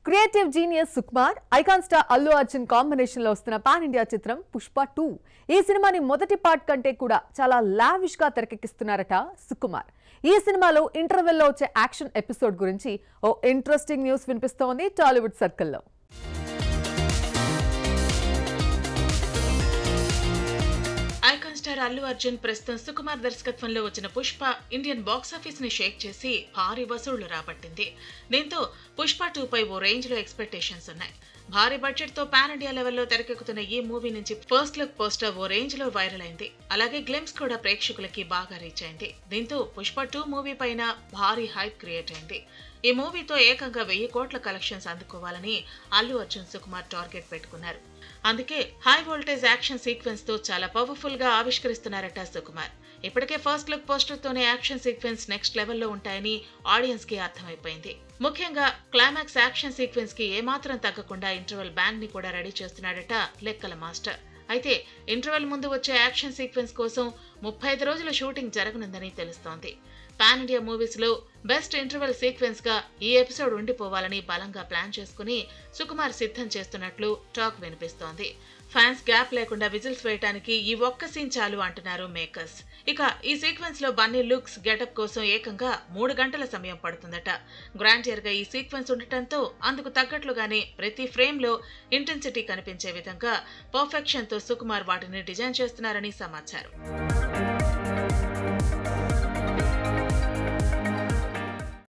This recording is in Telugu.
creative genius Sukumar icon star Allu Arjun combination లో వస్తున్న పాన్ ఇండియా చిత్రం పుష్ప టూ ఈ సినిమాని మొదటి పార్ట్ కంటే కూడా చాలా లావిష్ గా తెరకెక్కిస్తున్నారట సుకుమార్ ఈ సినిమాలో ఇంటర్వెల్ లో వచ్చే యాక్షన్ ఎపిసోడ్ గురించి ఓ ఇంట్రెస్టింగ్ న్యూస్ వినిపిస్తోంది టాలీవుడ్ సర్కిల్లో ఐకాన్ స్టార్ అల్లు అర్జున్ ప్రస్తుతం సుకుమార్ దర్శకత్వంలో వచ్చిన పుష్ప ఇండియన్ బాక్సాఫీస్ ని షేక్ చేసి భారీ వసూళ్లు రాబట్టింది దీంతో పుష్ప టూ పై ఓ రేంజ్ లో ఎక్స్పెక్టేషన్స్ ఉన్నాయి భారీ బడ్జెట్ తో పాన్ ఇండియా లెవెల్లో తెరకెక్కుతున్న ఈ మూవీ నుంచి ఫస్ట్ లుక్ పోస్టర్ ఓ రేంజ్ లో వైరల్ అయింది అలాగే గ్లిమ్స్ కూడా ప్రేక్షకులకి బాగా రీచ్ అయింది దీంతో పుష్ప టూ మూవీ పైన భారీ హైప్ క్రియేట్ అయింది ఈ మూవీతో ఏకంగా వెయ్యి కోట్ల కలెక్షన్స్ అందుకోవాలని అల్లు అర్జున్ సుకుమార్ టార్గెట్ పెట్టుకున్నారు అందుకే హై వోల్టేజ్ యాక్షన్ సీక్వెన్స్ తో చాలా పవర్ఫుల్ గా ఆవిష్కరిస్తున్నారట సుకుమార్ ఇప్పటికే ఫస్ట్ లుక్ పోస్టర్ తోనే యాక్షన్ సీక్వెన్స్ నెక్స్ట్ లెవెల్లో ఉంటాయని ఆడియన్స్ కి అర్థమైపోయింది ముఖ్యంగా క్లైమాక్స్ యాక్షన్ సీక్వెన్స్ కి ఏమాత్రం తగ్గకుండా ఇంటర్వెల్ బ్యాండ్ ని కూడా రెడీ చేస్తున్నాడట లెక్కల మాస్టర్ అయితే ఇంటర్వెల్ ముందు వచ్చే యాక్షన్ సీక్వెన్స్ కోసం ముప్పై ఐదు రోజుల షూటింగ్ జరగనుందని తెలుస్తోంది పాన్ ఇండియా మూవీస్ లో బెస్ట్ ఇంటర్వెల్ సీక్వెన్స్ గా ఈ ఎపిసోడ్ ఉండిపోవాలని బలంగా ప్లాన్ చేసుకుని సుకుమార్ సిద్ధం చేస్తున్నట్లు టాక్ వినిపిస్తోంది ఫ్యాన్స్ గ్యాప్ లేకుండా విజిల్స్ వేయడానికి ఈ ఒక్క సీన్ చాలు అంటున్నారు మేకర్స్ ఇక ఈ సీక్వెన్స్ లో బన్నీ లుక్స్ గెటప్ కోసం ఏకంగా మూడు గంటల సమయం పడుతుందట గ్రాండియర్ గా ఈ సీక్వెన్స్ ఉండటంతో అందుకు తగ్గట్లుగానే ప్రతి ఫ్రేమ్ లో ఇంటెన్సిటీ కనిపించే విధంగా పర్ఫెక్షన్ తో సుకుమార్ వాటిని డిజైన్ చేస్తున్నారని సమాచారం